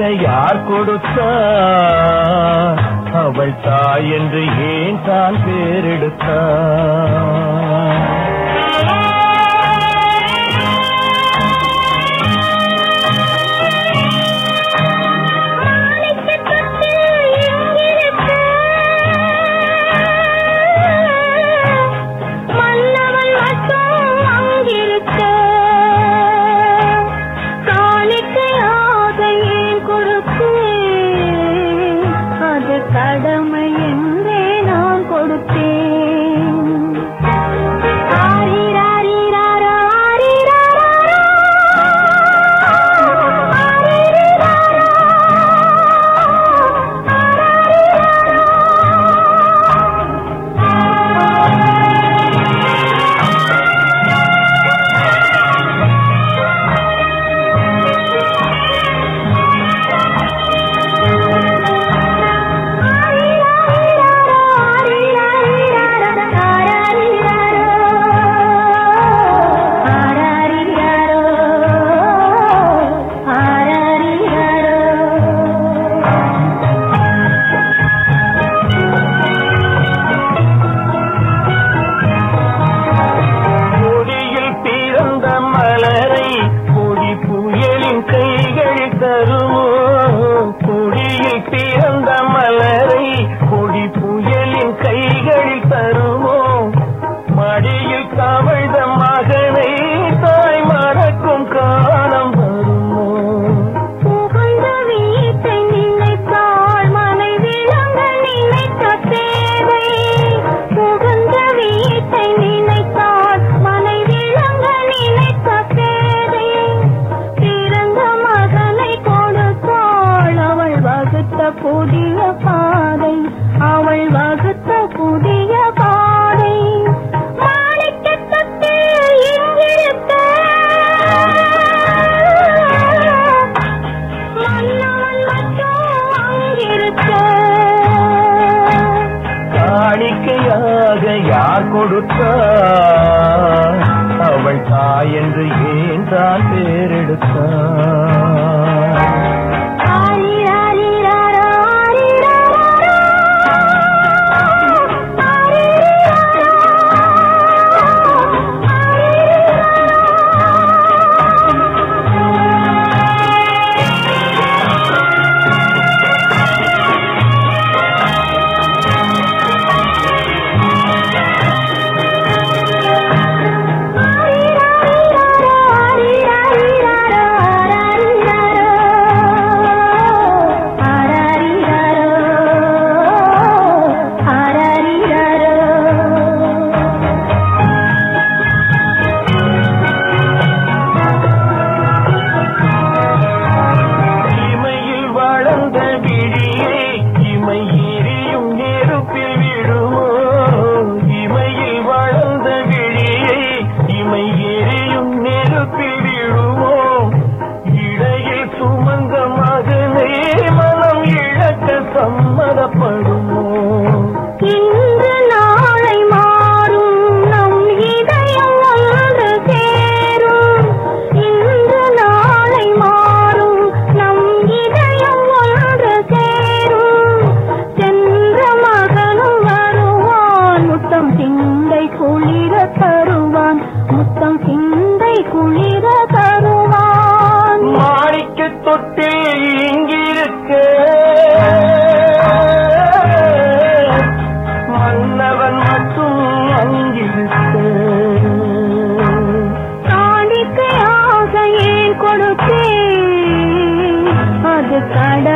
யார் கொடுத்தார் அவள் தாய் என்று ஏன் தான் பேரெடுத்தார் மன்னவன் மட்டும் அங்கிருக்க காணிக்கையாக ஏன் கொடுத்தேன் அது கடமை என்றே நான் கொடுத்தேன் ஆரிராரிராரா, ஆரிராராரா, கொடியில் பிறந்த மலரை கொடி புயலின் கைகள் தருமோ கொடியில் பிறந்த மலரை கொடி புயலின் கைகளில் தருமோ மடியில் கவிழ்ந்த மகனை தாய் மறக்கும் காலம் வருமோ புகுந்த வீட்டை நினைத்தாள் மனைவி அங்க நினைத்த தேவை புகுந்த வீட்டை நினைத்தாள் மனைவி அங்க நினைத்த தேவை பிறந்த மகனை கொடுத்தாள் அவள் வகுத்த புதிய பாதை அவள் வகுத்த புதிய பாதை மாணிக்கத் தொட்டில் இங்கிருக்க மன்னவன் மட்டும் அங்கிருக்க காணிக்கையாக யார் கொடுத்தார் அவள் தாய் என்று ஏன் தான் பேரெடுத்தார் ஆரிராரிராரா, ஆரிராராரா, இமையில் வளர்ந்த விழியை இமை எரியும் நெருப்பில் விடுமோ இமையில் வளர்ந்த விழியை இமை எரியும் நெருப்பில் விடுமோ இடையில் சுமந்த மகனே மனம் இழக்க சம்மதப்படுமோ இன்று நாளை மாறும் நம் இதயம் ஒன்று சேரும் இன்று நாளை மாறும் நம் இதயம் ஒன்று சேரும் சென்ற மகனும் வருவான் முத்தம் சிந்தை குளிர தருவான் முத்தம் சிந்தை குளிர தருவான் மாணிக்க தொட்டில் இங்கிருக்க மன்னவன் மட்டும் அங்கிருக்க காணிக்கையாக ஏன் கொடுத்தேன் அது கடை